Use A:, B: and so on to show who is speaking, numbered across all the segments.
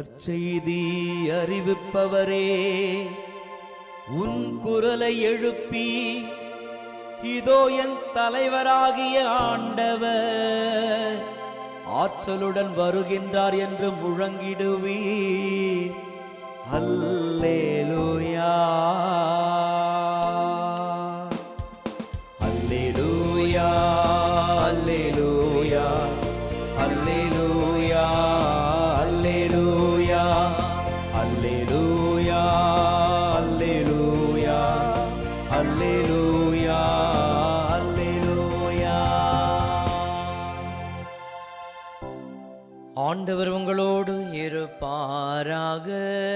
A: நற்செய்தி அறிவிப்பவரே உன் குரலை எழுப்பி இதோ என் தலைவராகிய ஆண்டவர் ஆற்றலுடன் வருகின்றார் என்று முழங்கிடுவீ அல்லேலூயா அல்லேலூயா அல்லேலூயா அல்லேலூயா அல்லேலூயா அல்லேலூயா அல்லேலூயா அல்லேலூயா அல்லேலூயா
B: ஆண்டவர் உங்களோடு இருப்பாராக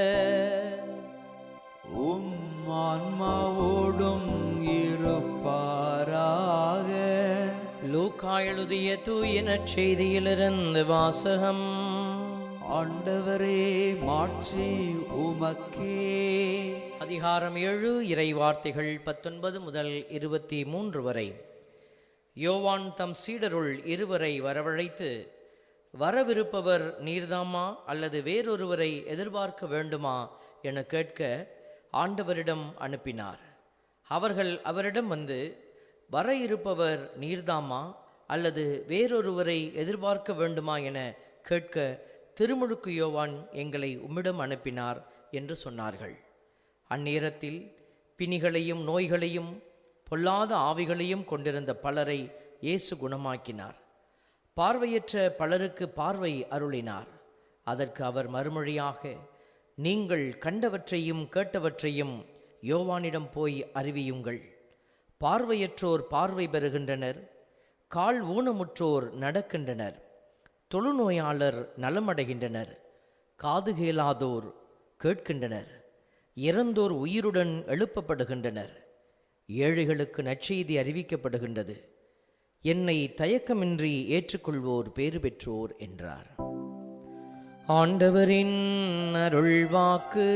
A: உம் ஆன்மாவோடும் இருப்பாராக
B: லூக்கா எழுதிய தூய நற்செய்தியிலிருந்து வாசகம்
A: ஆண்டவரே மாட்சி உமக்கே
B: அதிகாரம் ஏழு இறை வார்த்தைகள் பத்தொன்பது முதல் இருபத்தி மூன்று வரை யோவான் தம் சீடருள் இருவரை வரவழைத்து வரவிருப்பவர் நீர்தாமா அல்லது வேறொருவரை எதிர்பார்க்க வேண்டுமா என கேட்க ஆண்டவரிடம் அனுப்பினார் அவர்கள் அவரிடம் வந்து வர இருப்பவர் நீர்தாமா அல்லது வேறொருவரை எதிர்பார்க்க வேண்டுமா என கேட்க திருமுழுக்கு யோவான் எங்களை உம்மிடம் அனுப்பினார் என்று சொன்னார்கள் அந்நேரத்தில் பிணிகளையும் நோய்களையும் பொல்லாத ஆவிகளையும் கொண்டிருந்த பலரை இயேசு குணமாக்கினார் பார்வையற்ற பலருக்கு பார்வை அருளினார் அதற்கு அவர் மறுமொழியாக நீங்கள் கண்டவற்றையும் கேட்டவற்றையும் யோவானிடம் போய் அறிவியுங்கள் பார்வையற்றோர் பார்வை பெறுகின்றனர் கால் ஊனமுற்றோர் நடக்கின்றனர் தொழுநோயாளர் நலமடைகின்றனர் காது கேளாதோர் கேட்கின்றனர் இறந்தோர் உயிருடன் எழுப்பப்படுகின்றனர் ஏழைகளுக்கு நற்செய்தி அறிவிக்கப்படுகின்றது என்னை தயக்கமின்றி ஏற்றுக்கொள்வோர் பேறு பெற்றோர் என்றார் ஆண்டவரின் அருள்வாக்கு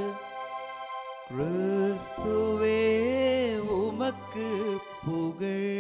A: கிறிஸ்துவே உமக்கு புகழ்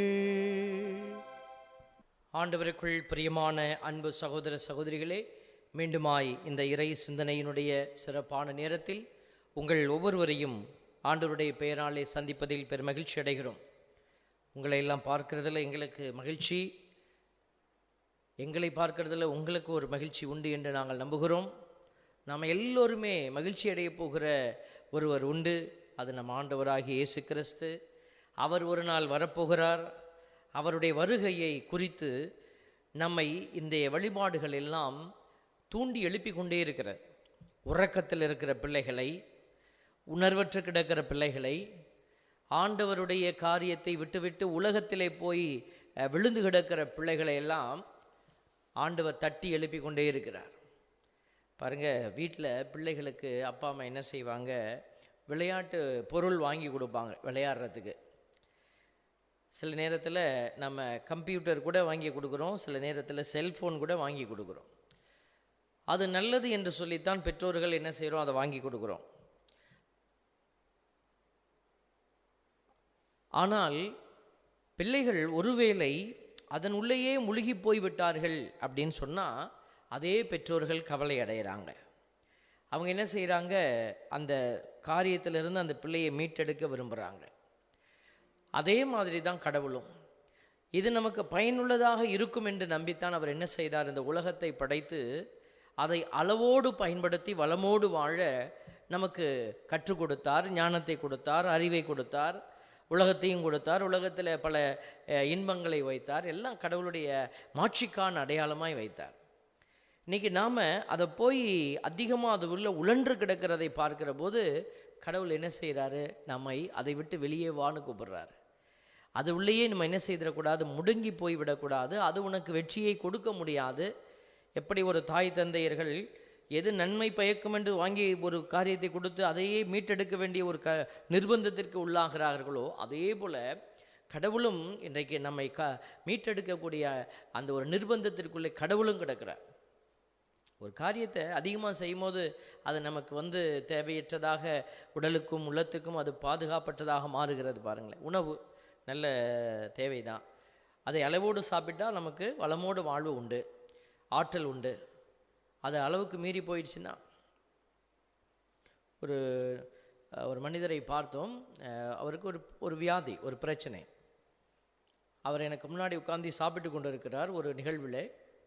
B: ஆண்டவருக்குள் பிரியமான அன்பு சகோதர சகோதரிகளே மீண்டுமாய் இந்த இறை சிந்தனையினுடைய சிறப்பான நேரத்தில் உங்கள் ஒவ்வொருவரையும் ஆண்டவருடைய பெயராலே சந்திப்பதில் பெரும் மகிழ்ச்சி அடைகிறோம் உங்களை எல்லாம் பார்க்கறதுல எங்களுக்கு மகிழ்ச்சி எங்களை பார்க்கறதுல உங்களுக்கு ஒரு மகிழ்ச்சி உண்டு என்று நாங்கள் நம்புகிறோம் நாம் எல்லோருமே மகிழ்ச்சி அடையப் போகிற ஒருவர் உண்டு அது நம் ஆண்டவராகிய இயேசு கிறிஸ்து அவர் ஒரு நாள் வரப்போகிறார் அவருடைய வருகையை குறித்து நம்மை இந்த வழிபாடுகள் எல்லாம் தூண்டி எழுப்பி கொண்டே இருக்கிறது உறக்கத்தில் இருக்கிற பிள்ளைகளை உணர்வற்று கிடக்கிற பிள்ளைகளை ஆண்டவருடைய காரியத்தை விட்டுவிட்டு உலகத்திலே போய் அஹ், விழுந்து கிடக்கிற பிள்ளைகளை எல்லாம் ஆண்டவர் தட்டி எழுப்பி கொண்டே இருக்கிறார் பாருங்க வீட்டில் பிள்ளைகளுக்கு அப்பா அம்மா என்ன செய்வாங்க விளையாட்டு பொருள் வாங்கி கொடுப்பாங்க விளையாடுறதுக்கு சில நேரத்தில் நம்ம கம்ப்யூட்டர் கூட வாங்கி கொடுக்குறோம் சில நேரத்தில் செல்ஃபோன் கூட வாங்கி கொடுக்குறோம் அது நல்லது என்று சொல்லித்தான் பெற்றோர்கள் என்ன செய்கிறோம் அதை வாங்கி கொடுக்குறோம் ஆனால் பிள்ளைகள் ஒருவேளை அதன் உள்ளேயே முழுகி போய் விட்டார்கள் அப்படின்னு சொன்னால் அதே பெற்றோர்கள் கவலை அடைகிறாங்க அவங்க என்ன செய்கிறாங்க அந்த காரியத்திலிருந்து அந்த பிள்ளையை மீட்டெடுக்க விரும்புகிறாங்க அதே மாதிரி தான் கடவுளும் இது நமக்கு பயனுள்ளதாக இருக்கும் என்று நம்பித்தான் அவர் என்ன செய்தார் இந்த உலகத்தை படைத்து அதை அளவோடு பயன்படுத்தி வளமோடு வாழ நமக்கு கற்றுக் கொடுத்தார் ஞானத்தை கொடுத்தார் அறிவை கொடுத்தார் உலகத்தையும் கொடுத்தார் உலகத்தில் பல அஹ், இன்பங்களை வைத்தார் எல்லாம் கடவுளுடைய மாட்சிக்கான அடையாளமாய் வைத்தார் இன்னைக்கு நாம் அதை போய் அதிகமாக அது உள்ள உழன்று கிடக்கிறதை பார்க்கிற போது கடவுள் என்ன செய்கிறாரு நம்மை அதை விட்டு வெளியே வான்னு கூப்பிடுறாரு அது உள்ளேயே நம்ம என்ன செய்திடக்கூடாது முடங்கி போய் விடக்கூடாது அது உனக்கு வெற்றியை கொடுக்க முடியாது எப்படி ஒரு தாய் தந்தையர்கள் எது நன்மை பயக்கும் என்று வாங்கி ஒரு காரியத்தை கொடுத்து அதையே மீட்டெடுக்க வேண்டிய ஒரு க நிர்பந்தத்திற்கு உள்ளாகிறார்களோ அதே போல் கடவுளும் இன்றைக்கு நம்மை க மீட்டெடுக்கக்கூடிய அந்த ஒரு நிர்பந்தத்திற்குள்ளே கடவுளும் கிடக்கிறார் ஒரு காரியத்தை அதிகமாக செய்யும்போது அது நமக்கு வந்து தேவையற்றதாக உடலுக்கும் உள்ளத்துக்கும் அது பாதுகாப்பற்றதாக மாறுகிறது பாருங்களேன் உணவு நல்ல தேவைதான் அதை அளவோடு சாப்பிட்டால் நமக்கு வளமோடு வாழ்வு உண்டு ஆற்றல் உண்டு அது அளவுக்கு மீறி போயிடுச்சுன்னா ஒரு அஹ், ஒரு மனிதரை பார்த்தோம் அஹ், அவருக்கு ஒரு ஒரு வியாதி ஒரு பிரச்சனை அவர் எனக்கு முன்னாடி உட்கார்ந்து சாப்பிட்டு கொண்டு இருக்கிறார் ஒரு நிகழ்வில்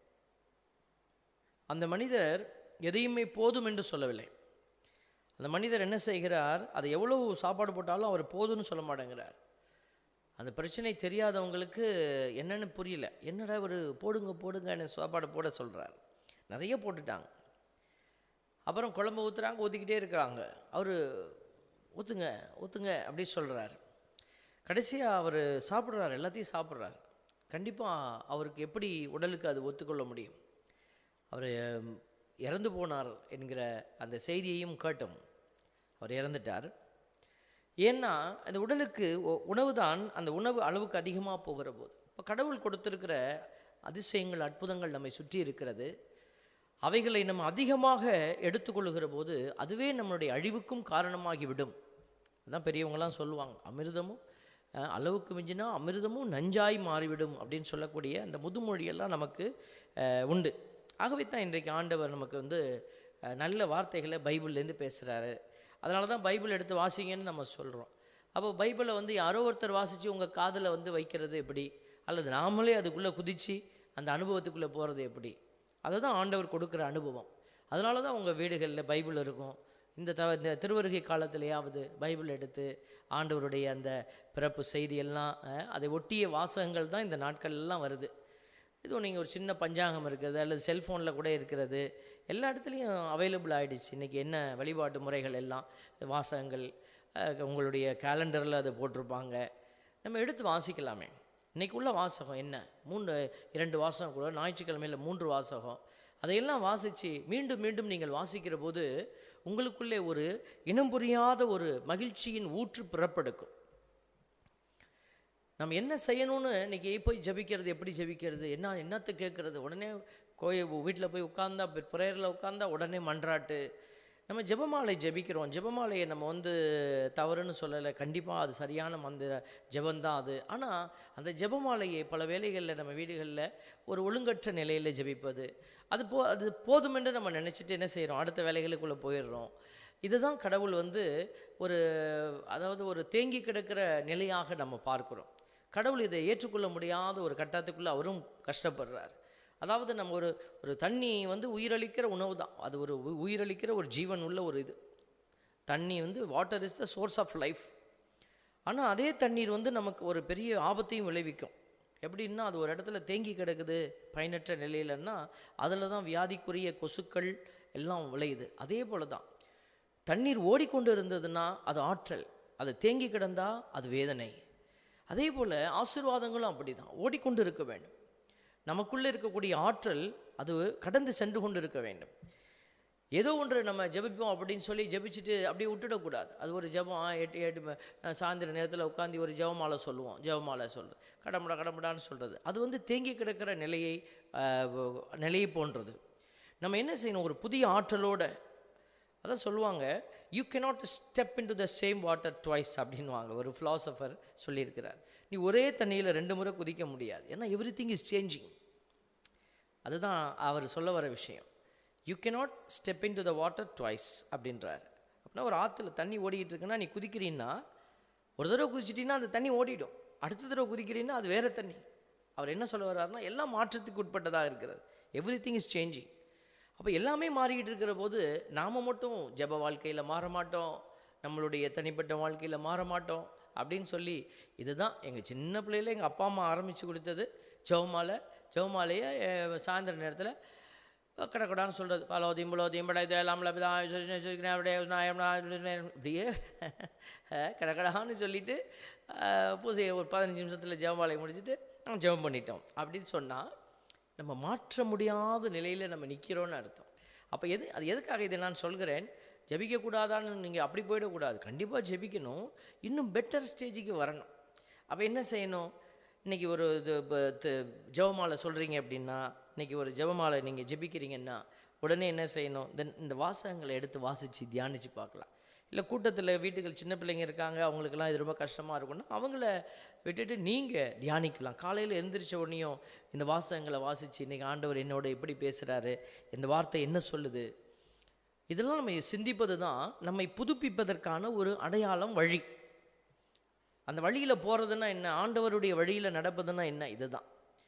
B: அந்த மனிதர் எதையுமே போதும் என்று சொல்லவில்லை அந்த மனிதர் என்ன செய்கிறார் அதை எவ்வளவு சாப்பாடு போட்டாலும் அவர் போதும்னு சொல்ல மாட்டேங்கிறார் அந்த பிரச்சனை தெரியாதவங்களுக்கு என்னன்னு புரியல என்னடா ஒரு போடுங்க போடுங்கன்னு சாப்பாடு போட சொல்கிறார் நிறைய போட்டுட்டாங்க அப்புறம் குழம்பு ஊற்றுறாங்க ஊற்றிக்கிட்டே இருக்கிறாங்க அவர் ஊற்றுங்க ஊற்றுங்க அப்படி சொல்கிறார் கடைசியாக அவர் சாப்பிட்றாரு எல்லாத்தையும் சாப்பிட்றாரு கண்டிப்பாக அவருக்கு எப்படி உடலுக்கு அது ஒத்துக்கொள்ள முடியும் அவர் இறந்து போனார் என்கிற அந்த செய்தியையும் கேட்டோம் அவர் இறந்துட்டார் ஏன்னா அந்த உடலுக்கு ஒ- உணவு தான் அந்த உணவு அளவுக்கு அதிகமாக போகிற போது இப்போ கடவுள் கொடுத்திருக்கிற அதிசயங்கள் அற்புதங்கள் நம்மை சுற்றி இருக்கிறது அவைகளை நம்ம அதிகமாக எடுத்துக்கொள்ளுகிற போது அதுவே நம்மளுடைய அழிவுக்கும் காரணமாகிவிடும் அதான் பெரியவங்களாம் சொல்லுவாங்க அமிர்தமும் அஹ், அளவுக்கு மிஞ்சினா அமிர்தமும் நஞ்சாய் மாறிவிடும் அப்படின்னு சொல்லக்கூடிய அந்த முதுமொழியெல்லாம் நமக்கு அஹ், உண்டு ஆகவே தான் இன்றைக்கு ஆண்டவர் நமக்கு வந்து அஹ், நல்ல வார்த்தைகளை பைபிள்லேருந்து பேசுகிறாரு அதனால தான் பைபிள் எடுத்து வாசிங்கன்னு நம்ம சொல்கிறோம் அப்போ பைபிளை வந்து யாரோ ஒருத்தர் வாசித்து உங்கள் காதில் வந்து வைக்கிறது எப்படி அல்லது நாமளே அதுக்குள்ளே குதித்து அந்த அனுபவத்துக்குள்ளே போகிறது எப்படி அதை தான் ஆண்டவர் கொடுக்குற அனுபவம் அதனால தான் உங்கள் வீடுகளில் பைபிள் இருக்கும் இந்த த இந்த திருவருகை காலத்திலேயாவது பைபிள் எடுத்து ஆண்டவருடைய அந்த பிறப்பு செய்தியெல்லாம் அஹ், அதை ஒட்டிய வாசகங்கள் தான் இந்த நாட்கள் எல்லாம் வருது இதுவும் நீங்கள் ஒரு சின்ன பஞ்சாங்கம் இருக்கிறது அல்லது செல்ஃபோனில் கூட இருக்கிறது எல்லா இடத்துலையும் அவைலபிள் ஆகிடுச்சு இன்றைக்கி என்ன வழிபாட்டு முறைகள் எல்லாம் வாசகங்கள் அஹ், உங்களுடைய கேலண்டரில் அதை போட்டிருப்பாங்க நம்ம எடுத்து வாசிக்கலாமே இன்னைக்கு உள்ள வாசகம் என்ன மூன்று இரண்டு வாசகம் கூட ஞாயிற்றுக்கிழமையில் மூன்று வாசகம் அதையெல்லாம் வாசித்து மீண்டும் மீண்டும் நீங்கள் வாசிக்கிற போது உங்களுக்குள்ளே ஒரு இனம் புரியாத ஒரு மகிழ்ச்சியின் ஊற்று பிறப்பெடுக்கும் நம்ம என்ன செய்யணும்னு இன்னைக்கு போய் ஜெபிக்கிறது எப்படி ஜெபிக்கிறது என்ன என்னத்தை கேட்குறது உடனே கோயில் வீட்டில் போய் உட்காந்தா ப்ரேயரில் உட்காந்தா உடனே மன்றாட்டு நம்ம ஜெபமாலை ஜெபிக்கிறோம் ஜெபமாலையை நம்ம வந்து தவறுன்னு சொல்லலை கண்டிப்பாக அது சரியான மந்திர ஜெபந்தான் அது ஆனால் அந்த ஜெபமாலையை பல வேளைகளில் நம்ம வீடுகளில் ஒரு ஒழுங்கற்ற நிலையில் ஜெபிப்பது அது போ அது போதுமென்று நம்ம நினச்சிட்டு என்ன செய்கிறோம் அடுத்த வேலைகளுக்குள்ளே போயிடுறோம் இதுதான் கடவுள் வந்து ஒரு அதாவது ஒரு தேங்கி கிடக்கிற நிலையாக நம்ம பார்க்கிறோம் கடவுள் இதை ஏற்றுக்கொள்ள முடியாத ஒரு கட்டத்துக்குள்ளே அவரும் கஷ்டப்படுறார் அதாவது நம்ம ஒரு ஒரு தண்ணி வந்து உயிரளிக்கிற உணவு தான் அது ஒரு உ- உயிரளிக்கிற ஒரு ஜீவன் உள்ள ஒரு இது தண்ணி வந்து water is the source of life ஆனால் அதே தண்ணீர் வந்து நமக்கு ஒரு பெரிய ஆபத்தையும் விளைவிக்கும் எப்படின்னா அது ஒரு இடத்துல தேங்கி கிடக்குது பயனற்ற நிலையிலன்னா அதில் தான் வியாதிக்குரிய கொசுக்கள் எல்லாம் விளையுது அதே போல தான் தண்ணீர் ஓடிக்கொண்டு இருந்ததுன்னா அது ஆற்றல் அது தேங்கி கிடந்தா அது வேதனை அதே போல் ஆசீர்வாதங்களும் அப்படி தான் ஓடிக்கொண்டு இருக்க வேண்டும் நமக்குள்ளே இருக்கக்கூடிய ஆற்றல் அது கடந்து சென்று கொண்டு இருக்க வேண்டும் ஏதோ ஒன்று நம்ம ஜெபிப்போம் அப்படின்னு சொல்லி ஜெபிச்சுட்டு அப்படியே விட்டுடக்கூடாது அது ஒரு ஜெபம் ஆ, எட்டு எட்டு ம- அஹ் சாயந்தர நேரத்தில் உட்காந்து ஒரு ஜெபமாலை சொல்லுவோம் ஜெபமாலை சொல்லு கடமுடா கடமுடான்னு சொல்கிறது அது வந்து தேங்கி கிடக்கிற நிலையை அஹ், வ- நிலையை போன்றது நம்ம என்ன செய்யணும் ஒரு புதிய ஆற்றலோட அதான் சொல்லுவாங்க you cannot step into the same water twice அப்படின்வாங்க ஒரு ஃபிலாசபர் சொல்லியிருக்கிறார் நீ ஒரே தண்ணியில் ரெண்டு முறை குதிக்க முடியாது ஏன்னா எவ்ரி திங் இஸ் சேஞ்சிங் அதுதான் அவர் சொல்ல வர விஷயம் you cannot step into the water twice அப்படின்றார் அப்படின்னா ஒரு ஆற்றுல தண்ணி ஓடிக்கிட்டு இருக்குன்னா நீ குதிக்கிறீன்னா ஒரு தடவை குதிச்சிட்டின்னா அந்த தண்ணி ஓடிடும் அடுத்த தடவை குதிக்கிறீன்னா அது வேற தண்ணி அவர் என்ன சொல்ல வர்றாருன்னா எல்லாம் மாற்றத்துக்கு உட்பட்டதாக இருக்கிறது எவ்ரி திங் இஸ் சேஞ்சிங் அப்போ எல்லாமே மாறிக்கிட்டு இருக்கிற போது நாம் மட்டும் ஜெப வாழ்க்கையில் மாற மாட்டோம் நம்மளுடைய தனிப்பட்ட வாழ்க்கையில் மாற மாட்டோம் அப்படின்னு சொல்லி இதுதான் எங்கள் சின்ன பிள்ளையில எங்கள் அப்பா அம்மா ஆரம்பித்து கொடுத்தது ஜெவமாலை ஜெவமாலையை அஹ், சாயந்தர நேரத்தில் கடக்கடான்னு சொல்கிறது பலோதியும் புலோதியும் படை இதெல்லாம் இப்படியே அஹ், கடகடான்னு சொல்லிட்டு அஹ், பூசையை ஒரு பதினஞ்சு நிமிஷத்தில் ஜெபமாலை முடிச்சுட்டு நம்ம ஜெபம் பண்ணிட்டோம் அப்படின்னு சொன்னால் நம்ம மாற்ற முடியாத நிலையில் நம்ம நிற்கிறோன்னு அர்த்தம் அப்போ எது அது எதுக்காக இதை நான் சொல்கிறேன் ஜெபிக்கக்கூடாதான்னு நீங்கள் அப்படி போயிடக்கூடாது கண்டிப்பாக ஜெபிக்கணும் இன்னும் பெட்டர் ஸ்டேஜுக்கு வரணும் அப்போ என்ன செய்யணும் இன்றைக்கி ஒரு இது ப- த- ஜெபமாலை சொல்கிறீங்க அப்படின்னா இன்றைக்கி ஒரு ஜெபமாலை நீங்கள் ஜெபிக்கிறீங்கன்னா உடனே என்ன செய்யணும் தென் இந்த வாசகங்களை எடுத்து வாசித்து தியானித்து பார்க்கலாம் இல்லை கூட்டத்தில் வீட்டுகள் சின்ன பிள்ளைங்க இருக்காங்க அவங்களுக்கெல்லாம் இது ரொம்ப கஷ்டமாக இருக்கும்னா அவங்கள விட்டுட்டு நீங்கள் தியானிக்கலாம் காலையில் எந்திரிச்ச உடனேயும் இந்த வாசகங்களை வாசித்து இன்றைக்கி ஆண்டவர் என்னோட எப்படி பேசுகிறாரு இந்த வார்த்தை என்ன சொல்லுது இதெல்லாம் நம்ம சிந்திப்பது தான் நம்மை புதுப்பிப்பதற்கான ஒரு அடையாளம் வழி அந்த வழியில் போகிறதுனா என்ன ஆண்டவருடைய வழியில் நடப்பதுன்னா என்ன இதுதான்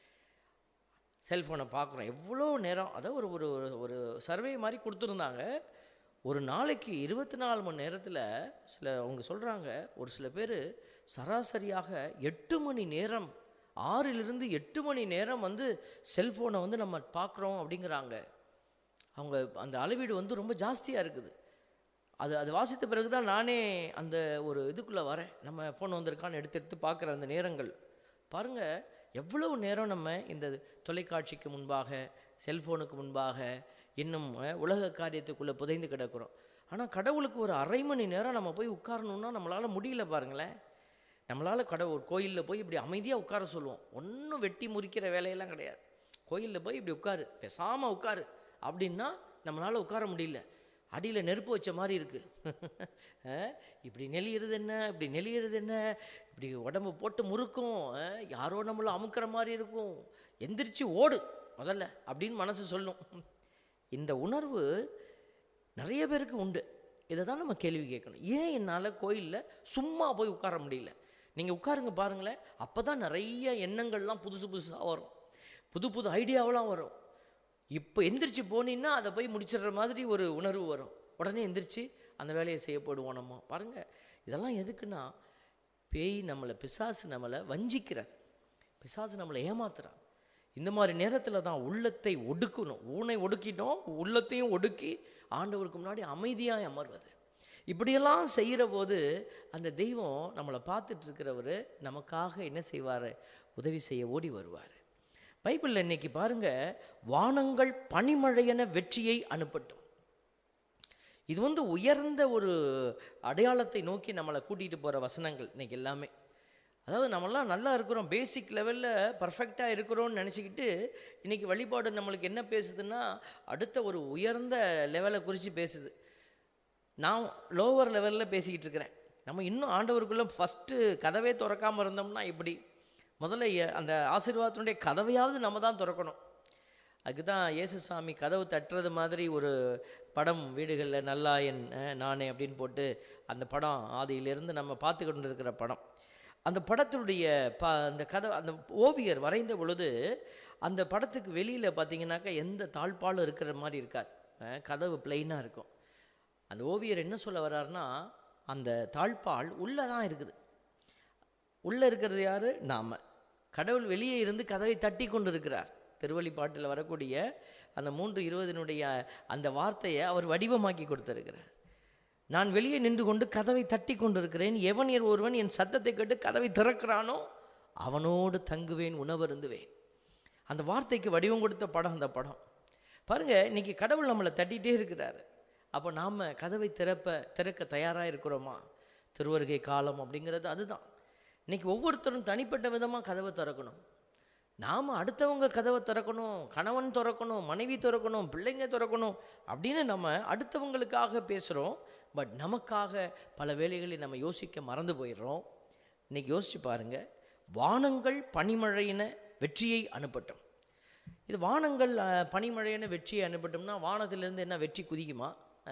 B: செல்ஃபோனை பார்க்குறோம் எவ்வளோ நேரம் அதாவது ஒரு ஒரு ஒரு- ஒரு சர்வே மாதிரி கொடுத்துருந்தாங்க ஒரு நாளைக்கு இருபத்தி நாலு மணி நேரத்தில் சில அவங்க சொல்கிறாங்க ஒரு சில பேர் சராசரியாக எட்டு மணி நேரம் ஆறிலிருந்து எட்டு மணி நேரம் வந்து செல்ஃபோனை வந்து நம்ம பார்க்குறோம் அப்படிங்கிறாங்க அவங்க அந்த அளவீடு வந்து ரொம்ப ஜாஸ்தியாக இருக்குது அது அது வாசித்த பிறகு தான் நானே அந்த ஒரு இதுக்குள்ளே வரேன் நம்ம ஃபோன் வந்திருக்கான்னு எடுத்து எடுத்து பார்க்குற அந்த நேரங்கள் பாருங்கள் எவ்வளவு நேரம் நம்ம இந்த தொலைக்காட்சிக்கு முன்பாக செல்ஃபோனுக்கு முன்பாக இன்னும் அஹ், உலக காரியத்துக்குள்ளே புதைந்து கிடக்கிறோம் ஆனால் கடவுளுக்கு ஒரு அரை மணி நேரம் நம்ம போய் உட்காரணுன்னா நம்மளால் முடியல பாருங்களேன் நம்மளால் கடவுள் கோயிலில் போய் இப்படி அமைதியாக உட்கார சொல்லுவோம் ஒன்றும் வெட்டி முறிக்கிற வேலையெல்லாம் கிடையாது கோயிலில் போய் இப்படி உட்காரு பேசாமல் உட்காரு அப்படின்னா நம்மளால் உட்கார முடியல அடியில் நெருப்பு வச்ச மாதிரி இருக்குது இப்படி நெளியிறது என்ன இப்படி நெளியிறது என்ன இப்படி உடம்பு போட்டு முறுக்கும் அஹ், யாரோ நம்மளை அமுக்கிற மாதிரி இருக்கும் எந்திரிச்சு ஓடு முதல்ல அப்படின்னு மனசு சொல்லும் இந்த உணர்வு நிறைய பேருக்கு உண்டு இதை தான் நம்ம கேள்வி கேட்கணும் ஏன் என்னால் கோயிலில் சும்மா போய் உட்கார முடியல நீங்கள் உட்காருங்க பாருங்களேன் அப்போ தான் நிறைய எண்ணங்கள்லாம் புதுசு புதுசாக வரும் புது புது ஐடியாவெல்லாம் வரும் இப்போ எந்திரிச்சு போனீங்கன்னா அதை போய் முடிச்சிடுற மாதிரி ஒரு உணர்வு வரும் உடனே எந்திரிச்சு அந்த வேலையை செய்ய போடுவோம் நம்ம பாருங்கள் இதெல்லாம் எதுக்குன்னா பேய் நம்மளை பிசாசு நம்மளை வஞ்சிக்கிறது பிசாசு நம்மளை ஏமாத்துறான் இந்த மாதிரி நேரத்தில் தான் உள்ளத்தை ஒடுக்கணும் ஊனை ஒடுக்கிட்டோம் உள்ளத்தையும் ஒடுக்கி ஆண்டவருக்கு முன்னாடி அமைதியாக அமர்வது இப்படியெல்லாம் செய்கிற போது அந்த தெய்வம் நம்மளை பார்த்துட்டு இருக்கிறவர் நமக்காக என்ன செய்வார் உதவி செய்ய ஓடி வருவார் பைபிளில் இன்னைக்கு பாருங்க வானங்கள் பனிமழையென வெற்றியை அனுப்பட்டும் இது வந்து உயர்ந்த ஒரு அடையாளத்தை நோக்கி நம்மளை கூட்டிகிட்டு போகிற வசனங்கள் இன்னைக்கு எல்லாமே அதாவது நம்மலாம் நல்லா இருக்கிறோம் பேசிக் லெவலில் பர்ஃபெக்டாக இருக்கிறோம்னு நினச்சிக்கிட்டு இன்றைக்கி வழிபாடு நம்மளுக்கு என்ன பேசுதுன்னா அடுத்த ஒரு உயர்ந்த லெவலை குறித்து பேசுது நான் லோவர் லெவலில் பேசிக்கிட்டு இருக்கிறேன் நம்ம இன்னும் ஆண்டவருக்குள்ளே ஃபஸ்ட்டு கதவே திறக்காமல் இருந்தோம்னா இப்படி முதல்ல எ- அந்த ஆசீர்வாதத்தினுடைய கதவையாவது நம்ம தான் திறக்கணும் அதுக்கு தான் இயேசுசாமி கதவு தட்டுறது மாதிரி ஒரு படம் வீடுகளில் நல்லா என் அஹ், நானே அப்படின்னு போட்டு அந்த படம் ஆதியிலிருந்து நம்ம பார்த்து கொண்டு இருக்கிற படம் அந்த படத்தினுடைய ப அந்த கதவு அந்த ஓவியர் வரைந்த பொழுது அந்த படத்துக்கு வெளியில் பார்த்தீங்கன்னாக்கா எந்த தாழ்பாலும் இருக்கிற மாதிரி இருக்காது அஹ், கதவு பிளெயினாக இருக்கும் அந்த ஓவியர் என்ன சொல்ல வர்றாருன்னா அந்த தாழ்பால் உள்ளே தான் இருக்குது உள்ளே இருக்கிறது யார் நாம கடவுள் வெளியே இருந்து கதவை தட்டி கொண்டு இருக்கிறார் திருவள்ளிப்பாட்டில் வரக்கூடிய அந்த மூன்று இருபதினுடைய அந்த வார்த்தையை அவர் வடிவமாக்கி கொடுத்திருக்கிறார் நான் வெளியே நின்று கொண்டு கதவை தட்டி கொண்டிருக்கிறேன் எவனியர் ஒருவன் என் சத்தத்தை கேட்டு கதவை திறக்கிறானோ அவனோடு தங்குவேன் உணவருந்துவேன் அந்த வார்த்தைக்கு வடிவம் கொடுத்த படம் அந்த படம் பாருங்க இன்னைக்கு கடவுள் நம்மளை தட்டிகிட்டே இருக்கிறாரு அப்போ நாம் கதவை திறப்ப திறக்க தயாராக இருக்கிறோமா திருவருகை காலம் அப்படிங்கிறது அதுதான் இன்னைக்கு ஒவ்வொருத்தரும் தனிப்பட்ட விதமாக கதவை திறக்கணும் நாம் அடுத்தவங்க கதவை திறக்கணும் கணவன் திறக்கணும் மனைவி திறக்கணும் பிள்ளைங்க திறக்கணும் அப்படின்னு நம்ம அடுத்தவங்களுக்காக பேசுகிறோம் பட் நமக்காக பல வேளைகளில் நம்ம யோசிக்க மறந்து போயிடுறோம் இன்னைக்கு யோசிச்சு பாருங்க வானங்கள் பனிமழையின வெற்றியை அனுப்பட்டும் இது வானங்கள் அஹ், பனிமழையின வெற்றியை அனுப்பட்டும்னா வானத்திலிருந்து என்ன வெற்றி குதிக்குமா